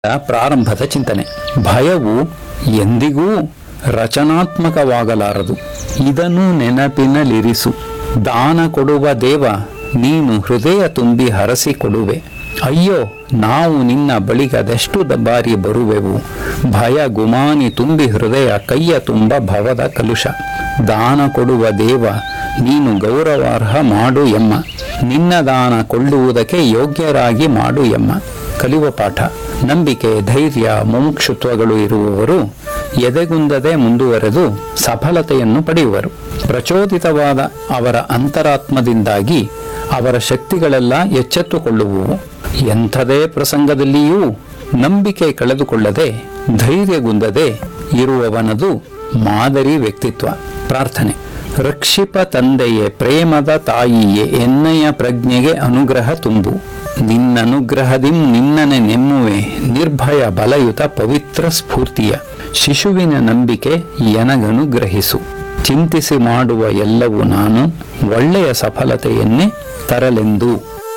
ಪ್ರಾರಂಭದ ಚಿಂತನೆ ಭಯವು ಎಂದಿಗೂ ರಚನಾತ್ಮಕವಾಗಲಾರದು ಇದನ್ನು ನೆನಪಿನಲ್ಲಿರಿಸು ದಾನ ಕೊಡುವ ದೇವ ನೀನು ಹೃದಯ ತುಂಬಿ ಹರಸಿ ಕೊಡುವೆ ಅಯ್ಯೋ ನಾವು ನಿನ್ನ ಬಳಿಗದೆಷ್ಟು ದ- ಬಾರಿ ಬರುವೆವು ಭಯ ಗುಮಾನಿ ತುಂಬಿ ಹೃದಯ ಕೈಯ ತುಂಬ ಭವದ ಕಲುಷ ದಾನ ಕೊಡುವ ದೇವ ನೀನು ಗೌರವಾರ್ಹ ಮಾಡು ಎಮ್ಮ ನಿನ್ನ ದಾನ ಕೊಳ್ಳುವುದಕ್ಕೆ ಯೋಗ್ಯರಾಗಿ ಮಾಡು ಎಮ್ಮ ಕಲಿಯುವ ಪಾಠ ನಂಬಿಕೆ ಧೈರ್ಯ ಮುಮುಕ್ಷುತ್ವಗಳು ಇರುವವರು ಎದೆಗುಂದದೆ ಮುಂದುವರೆದು ಸಫಲತೆಯನ್ನು ಪಡೆಯುವರು ಪ್ರಚೋದಿತವಾದ ಅವರ ಅಂತರಾತ್ಮದಿಂದಾಗಿ ಅವರ ಶಕ್ತಿಗಳೆಲ್ಲ ಎಚ್ಚೆತ್ತುಕೊಳ್ಳುವುವು ಎಂಥದೇ ಪ್ರಸಂಗದಲ್ಲಿಯೂ ನಂಬಿಕೆ ಕಳೆದುಕೊಳ್ಳದೆ ಧೈರ್ಯಗುಂದದೆ ಇರುವವನದು ಮಾದರಿ ವ್ಯಕ್ತಿತ್ವ ಪ್ರಾರ್ಥನೆ ರಕ್ಷಿಪ ತಂದೆಯೇ ಪ್ರೇಮದ ತಾಯಿಯೇ ಎನ್ನಯ ಪ್ರಜ್ಞೆಗೆ ಅನುಗ್ರಹ ತುಂಬು ನಿನ್ನನುಗ್ರಹದಿಂ ನಿನ್ನನೆ ನೆಮ್ಮುವೆ ನಿರ್ಭಯ ಬಲಯುತ ಪವಿತ್ರ ಸ್ಫೂರ್ತಿಯ ಶಿಶುವಿನ ನಂಬಿಕೆ ಎನಗನುಗ್ರಹಿಸು ಚಿಂತಿಸಿ ಮಾಡುವ ಎಲ್ಲವೂ ನಾನು ಒಳ್ಳೆಯ ಸಫಲತೆಯನ್ನೇ ತರಲೆಂದು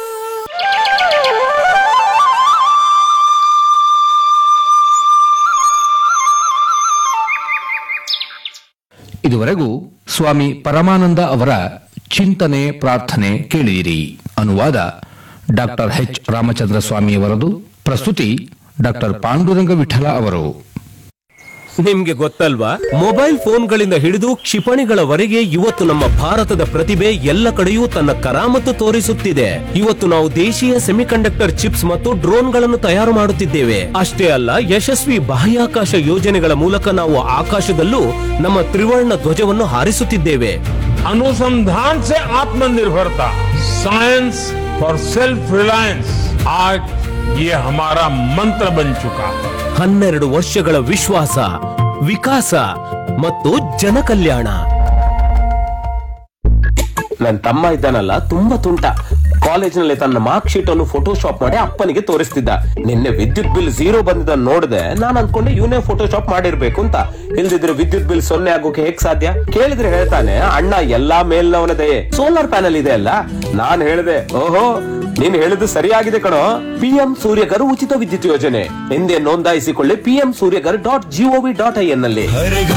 ಇದುವರೆಗೂ ಸ್ವಾಮಿ ಪರಮಾನಂದ ಅವರ ಚಿಂತನೆ ಪ್ರಾರ್ಥನೆ ಕೇಳಿದಿರಿ ಅನುವಾದ ಡಾಕ್ಟರ್ ಎಚ್ ರಾಮಚಂದ್ರ ಸ್ವಾಮಿಯವರದು ಪ್ರಸ್ತುತಿ ಡಾಕ್ಟರ್ ಪಾಂಡುರಂಗ ವಿಠಲ ಅವರು ನಿಮ್ಗೆ ಗೊತ್ತಲ್ವಾ ಮೊಬೈಲ್ ಫೋನ್ಗಳಿಂದ ಹಿಡಿದು ಕ್ಷಿಪಣಿಗಳವರೆಗೆ ಇವತ್ತು ನಮ್ಮ ಭಾರತದ ಪ್ರತಿಭೆ ಎಲ್ಲ ಕಡೆಯೂ ತನ್ನ ಕರಾಮತ್ತು ತೋರಿಸುತ್ತಿದೆ ಇವತ್ತು ನಾವು ದೇಶೀಯ ಸೆಮಿಕಂಡಕ್ಟರ್ ಚಿಪ್ಸ್ ಮತ್ತು ಡ್ರೋನ್ಗಳನ್ನು ತಯಾರು ಮಾಡುತ್ತಿದ್ದೇವೆ ಅಷ್ಟೇ ಅಲ್ಲ ಯಶಸ್ವಿ ಬಾಹ್ಯಾಕಾಶ ಯೋಜನೆಗಳ ಮೂಲಕ ನಾವು ಆಕಾಶದಲ್ಲೂ ನಮ್ಮ ತ್ರಿವರ್ಣ ಧ್ವಜವನ್ನು ಹಾರಿಸುತ್ತಿದ್ದೇವೆ अनुसंधान से आत्मनिर्भरता साइंस फॉर सेल्फ रिलायंस आज ये हमारा मंत्र बन चुका है ಹನ್ನೆರಡು ವರ್ಷಗಳ ವಿಶ್ವಾಸ ವಿಕಾಸ ಮತ್ತು ಜನಕಲ್ಯಾಣ ನನ್ನ ತಮ್ಮ ಇದ್ದಾನಲ್ಲ ತುಂಬಾ ತುಂಟ ಕಾಲೇಜಿನಲ್ಲಿ ತನ್ನ ಮಾರ್ಕ್ ಶೀಟ್ ಅನ್ನು ಫೋಟೋಶಾಪ್ ಮಾಡಿ ಅಪ್ಪನಿಗೆ ತೋರಿಸ್ತಿದ್ದ ನಿನ್ನೆ ವಿದ್ಯುತ್ ಬಿಲ್ ಝೀರೋ ಬಂದಿದ್ದ ನೋಡಿದೆ ನಾನು ಅನ್ಕೊಂಡೆ ಇವನೇ ಫೋಟೋಶಾಪ್ ಮಾಡಿರ್ಬೇಕು ಅಂತ ಇಲ್ದಿದ್ರೆ ವಿದ್ಯುತ್ ಬಿಲ್ ಸೊನ್ನೆ ಆಗೋಕೆ ಹೇಗ್ ಸಾಧ್ಯ ಕೇಳಿದ್ರೆ ಹೇಳ್ತಾನೆ ಅಣ್ಣ ಎಲ್ಲಾ ಮೇಲ್ನವನ ದಯೆ ಸೋಲಾರ್ ಪ್ಯಾನಲ್ ಇದೆ ಅಲ್ಲ ನಾನ್ ಹೇಳಿದೆ ಓಹೋ ನೀನ್ ಹೇಳಿದ್ದು ಸರಿಯಾಗಿದೆ ಕಣೋ ಪಿಎಂ ಸೂರ್ಯಗರ್ ಉಚಿತ ವಿದ್ಯುತ್ ಯೋಜನೆ ಎಂದೇ ನೋಂದಾಯಿಸಿಕೊಳ್ಳಿ PM Suryaghar dot G O V dot I N ನಲ್ಲಿ